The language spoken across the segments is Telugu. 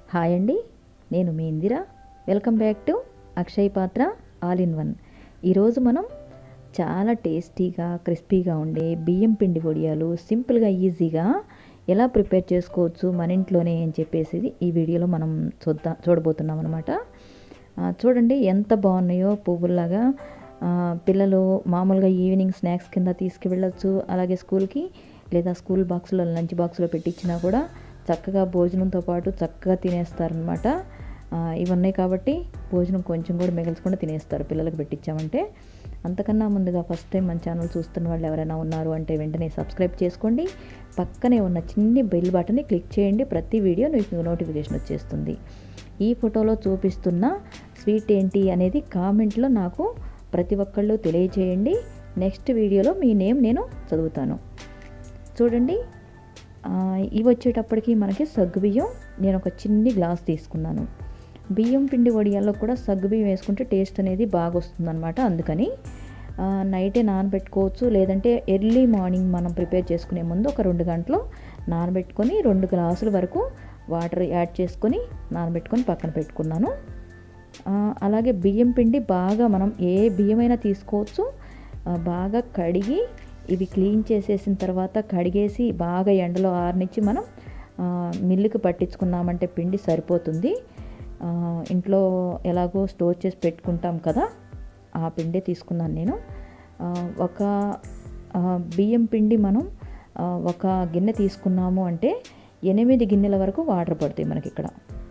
హాయ్ అండి నేను మీ Indira welcome back to Akshay Patra all in one ఈరోజు మనం చాలా టేస్టీగా క్రిస్పీగా ఉండే బియ్యం పిండి వడియాలు సింపుల్గా ఈజీగా ఎలా ప్రిపేర్ చేసుకోవచ్చు మన ఇంట్లోనే అని చెప్పేసి ఈ వీడియోలో మనం చూద్దాం చూడబోతున్నాం అనమాట చూడండి ఎంత బాగున్నాయో పువ్వుల్లాగా ఆ, పిల్లలు మామూలుగా ఈవినింగ్ స్నాక్స్ కింద తీసుకువెళ్ళొచ్చు అలాగే స్కూల్కి లేదా స్కూల్ బాక్స్లో లంచ్ బాక్స్లో పెట్టించినా కూడా చక్కగా భోజనంతో పాటు చక్కగా తినేస్తారనమాట ఇవి ఉన్నాయి కాబట్టి భోజనం కొంచెం కూడా మిగల్చకుండా తినేస్తారు పిల్లలకు పెట్టించామంటే అంతకన్నా ముందుగా ఫస్ట్ టైం మన ఛానల్ చూస్తున్న వాళ్ళు ఎవరైనా ఉన్నారు అంటే వెంటనే సబ్స్క్రైబ్ చేసుకోండి పక్కనే ఉన్న చిన్ని బెల్ బటన్ని క్లిక్ చేయండి ప్రతి వీడియో మీకు నోటిఫికేషన్ వచ్చేస్తుంది ఈ ఫోటోలో చూపిస్తున్న స్వీట్ ఏంటి అనేది కామెంట్లో నాకు ప్రతి ఒక్కళ్ళు తెలియచేయండి నెక్స్ట్ వీడియోలో మీ నేమ్ నేను చదువుతాను చూడండి ఆ, ఇవి వచ్చేటప్పటికి మనకి సగ్గుబియ్యం నేను ఒక చిన్ని గ్లాస్ తీసుకున్నాను బియ్యం పిండి వడియాల్లో కూడా సగ్గుబియ్యం వేసుకుంటే టేస్ట్ అనేది బాగా వస్తుందన్నమాట అందుకని ఆ, నైటే నానబెట్టుకోవచ్చు లేదంటే ఎర్లీ మార్నింగ్ మనం ప్రిపేర్ చేసుకునే ముందు ఒక రెండు గంటలు నానబెట్టుకొని రెండు గ్లాసుల వరకు వాటర్ యాడ్ చేసుకొని నానబెట్టుకొని పక్కన పెట్టుకున్నాను ఆ, అలాగే బియ్యం పిండి బాగా మనం ఏ బియ్యమైనా తీసుకోవచ్చు ఆ, బాగా కడిగి ఇవి క్లీన్ చేసేసిన తర్వాత కడిగేసి బాగా ఎండలో ఆరనిచ్చి మనం ఆ, మిల్లుకి పట్టించుకున్నామంటే పిండి సరిపోతుంది ఆ, ఇంట్లో ఎలాగో స్టోర్ చేసి పెట్టుకుంటాం కదా ఆ పిండే తీసుకున్నాను నేను ఆ, ఒక ఆ, బియ్యం పిండి మనం ఆ, ఒక గిన్నె తీసుకున్నాము అంటే ఎనిమిది గిన్నెల వరకు వాటర్ పడతాయి మనకి ఇక్కడ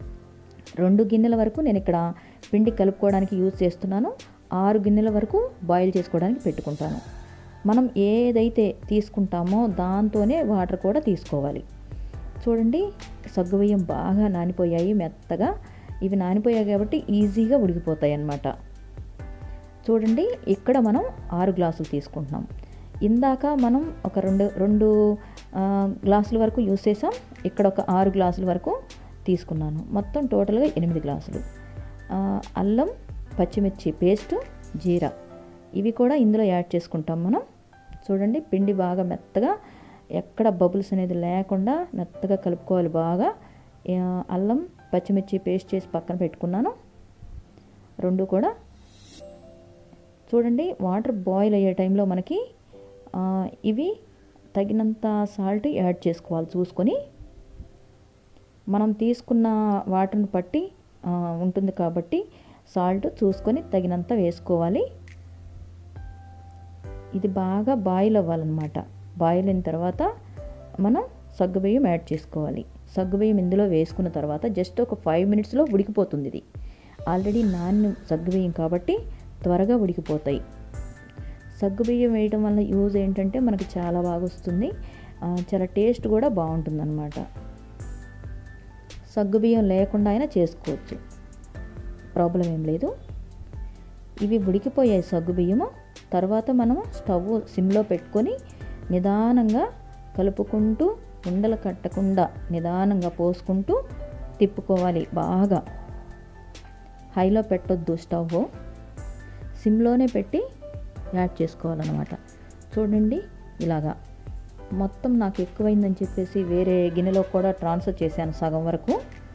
రెండు గిన్నెల వరకు నేను ఇక్కడ పిండి కలుపుకోవడానికి యూజ్ చేస్తున్నాను ఆరు గిన్నెల వరకు బాయిల్ చేసుకోవడానికి పెట్టుకుంటాను మనం ఏదైతే తీసుకుంటామో దాంతోనే వాటర్ కూడా తీసుకోవాలి చూడండి సగ్గుబియ్యం బాగా నానిపోయాయి మెత్తగా ఇవి నానిపోయాయి కాబట్టి ఈజీగా ఉడికిపోతాయి అన్నమాట చూడండి ఇక్కడ మనం ఆరు గ్లాసులు తీసుకుంటున్నాం ఇందాక మనం ఒక రెండు రెండు ఆ, గ్లాసుల వరకు యూస్ చేసాం ఇక్కడ ఒక ఆరు గ్లాసుల వరకు తీసుకున్నాను మొత్తం టోటల్గా ఎనిమిది గ్లాసులు ఆ, అల్లం పచ్చిమిర్చి పేస్ట్ జీరా ఇవి కూడా ఇందులో యాడ్ చేసుకుంటాం మనం చూడండి పిండి బాగా మెత్తగా ఎక్కడ బబుల్స్ అనేది లేకుండా మెత్తగా కలుపుకోవాలి బాగా ఆ, అల్లం పచ్చిమిర్చి పేస్ట్ చేసి పక్కన పెట్టుకున్నాను రెండు కూడా చూడండి వాటర్ బాయిల్ అయ్యే టైంలో మనకి ఆ, ఇవి తగినంత సాల్ట్ యాడ్ చేసుకోవాలి చూసుకొని మనం తీసుకున్న వాటర్ని బట్టి ఆ, ఉంటుంది కాబట్టి సాల్ట్ చూసుకొని తగినంత వేసుకోవాలి ఇది బాగా బాయిల్ అవ్వాలన్నమాట బాయిల్ అయిన తర్వాత మనం సగ్గుబియ్యం యాడ్ చేసుకోవాలి సగ్గుబియ్యం ఇందులో వేసుకున్న తర్వాత జస్ట్ ఒక ఫైవ్ మినిట్స్లో ఉడికిపోతుంది ఇది ఆల్రెడీ నాన్న సగ్గుబియ్యం కాబట్టి త్వరగా ఉడికిపోతాయి సగ్గుబియ్యం వేయడం వల్ల యూజ్ ఏంటంటే మనకి చాలా బాగా వస్తుంది ఆ, చాలా టేస్ట్ కూడా బాగుంటుందన్నమాట సగ్గుబియ్యం లేకుండా అయినా చేసుకోవచ్చు ప్రాబ్లం ఏం లేదు ఇవి ఉడికిపోయాయి సగ్గుబియ్యము తర్వాత మనం స్టవ్ సిమ్లో పెట్టుకొని నిదానంగా కలుపుకుంటూ ఉండలు కట్టకుండా నిదానంగా పోసుకుంటూ తిప్పుకోవాలి బాగా హైలో పెట్టొద్దు స్టవ్ సిమ్లోనే పెట్టి యాడ్ చేసుకోవాలన్నమాట చూడండి ఇలాగా మొత్తం నాకు ఎక్కువైందని చెప్పేసి వేరే గిన్నెలో కూడా ట్రాన్స్ఫర్ చేశాను సగం వరకు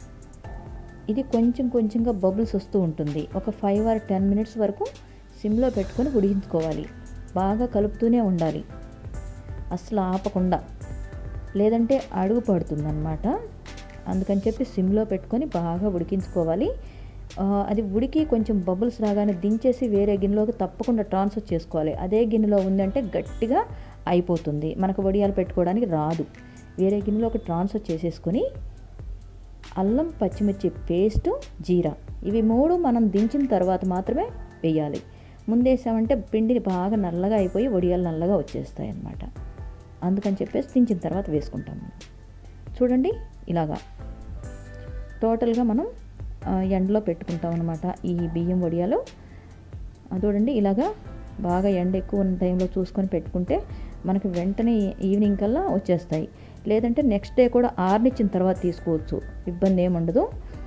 ఇది కొంచెం కొంచెంగా బబుల్స్ వస్తూ ఉంటుంది ఒక ఫైవ్ ఆర్ టెన్ మినిట్స్ వరకు సిమ్లో పెట్టుకొని ఉడికించుకోవాలి బాగా కలుపుతూనే ఉండాలి అసలు ఆపకుండా లేదంటే అడుగు పడుతుందన్నమాట అందుకని చెప్పి సిమ్లో పెట్టుకొని బాగా ఉడికించుకోవాలి ఆ, అది ఉడికి కొంచెం బబుల్స్ రాగానే దించేసి వేరే గిన్నెలోకి తప్పకుండా ట్రాన్స్ఫర్ చేసుకోవాలి అదే గిన్నెలో ఉందంటే గట్టిగా అయిపోతుంది మనకు వడియాలు పెట్టుకోవడానికి రాదు వేరే గిన్నెలోకి ట్రాన్స్ఫర్ చేసేసుకొని అల్లం పచ్చిమిర్చి పేస్ట్ జీరా ఇవి మూడు మనం దించిన తర్వాత మాత్రమే వేయాలి ముందేసామంటే పిండిని బాగా నల్లగా అయిపోయి వడియాలు నల్లగా వచ్చేస్తాయి అన్నమాట అందుకని చెప్పేసి దించిన తర్వాత వేసుకుంటాము చూడండి ఇలాగా టోటల్గా మనం ఆ, ఎండలో పెట్టుకుంటాం అనమాట ఈ బియ్యం వడియాలు ఆ, చూడండి ఇలాగా బాగా ఎండ ఎక్కువ ఉన్న టైంలో చూసుకొని పెట్టుకుంటే మనకి వెంటనే ఈవినింగ్ కల్లా వచ్చేస్తాయి లేదంటే నెక్స్ట్ డే కూడా ఆర్నిచ్చిన తర్వాత తీసుకోవచ్చు ఇబ్బంది ఏముండదు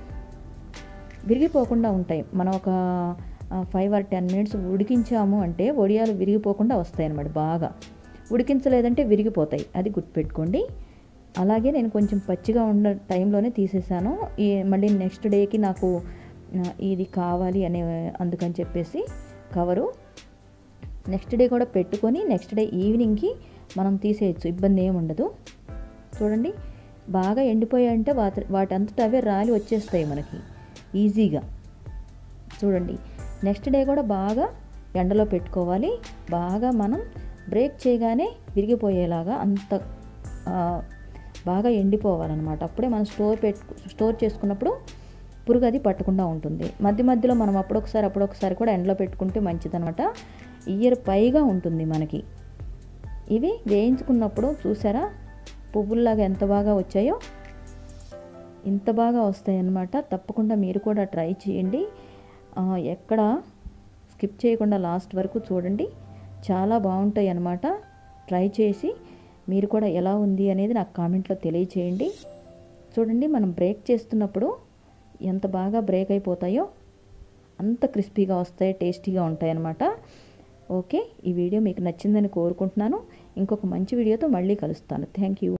విరిగిపోకుండా ఉంటాయి మనం ఒక ఫైవ్ ఆర్ టెన్ మినిట్స్ ఉడికించాము అంటే వడియాలు విరిగిపోకుండా వస్తాయి అన్నమాట బాగా ఉడికించలేదంటే విరిగిపోతాయి అది గుర్తుపెట్టుకోండి అలాగే నేను కొంచెం పచ్చిగా ఉన్న టైంలోనే తీసేసాను ఈ మళ్ళీ నెక్స్ట్ డేకి నాకు ఆ, ఇది కావాలి అనే అందుకని చెప్పేసి కవరు నెక్స్ట్ డే కూడా పెట్టుకొని నెక్స్ట్ డే ఈవినింగ్కి మనం తీసేయచ్చు ఇబ్బంది ఏమి ఉండదు చూడండి బాగా ఎండిపోయాయంటే వాటి వాటి అంతటా అవే రాలి వచ్చేస్తాయి మనకి ఈజీగా చూడండి నెక్స్ట్ డే కూడా బాగా ఎండలో పెట్టుకోవాలి బాగా మనం బ్రేక్ చేయగానే విరిగిపోయేలాగా అంత ఆ, బాగా ఎండిపోవాలన్నమాట అప్పుడే మనం స్టోర్ పెట్టు స్టోర్ చేసుకున్నప్పుడు పురుగు అది పట్టకుండా ఉంటుంది మధ్య మధ్యలో మనం అప్పుడొకసారి అప్పుడొకసారి కూడా ఎండలో పెట్టుకుంటే మంచిదనమాట ఇయర్ పైగా ఉంటుంది మనకి ఇవి వేయించుకున్నప్పుడు చూసారా పువ్వుల్లాగా ఎంత బాగా వచ్చాయో ఇంత బాగా వస్తాయి అన్నమాట తప్పకుండా మీరు కూడా ట్రై చేయండి ఆ, ఎక్కడ స్కిప్ చేయకుండా లాస్ట్ వరకు చూడండి చాలా బాగుంటాయి అన్నమాట ట్రై చేసి మీరు కూడా ఎలా ఉంది అనేది నాకు కామెంట్లో తెలియచేయండి చూడండి మనం బ్రేక్ చేస్తున్నప్పుడు ఎంత బాగా బ్రేక్ అయిపోతాయో అంత క్రిస్పీగా వస్తాయి టేస్టీగా ఉంటాయి అన్నమాట ఓకే ఈ వీడియో మీకు నచ్చిందని కోరుకుంటున్నాను ఇంకొక మంచి వీడియోతో మళ్ళీ కలుస్తాను థ్యాంక్ యూ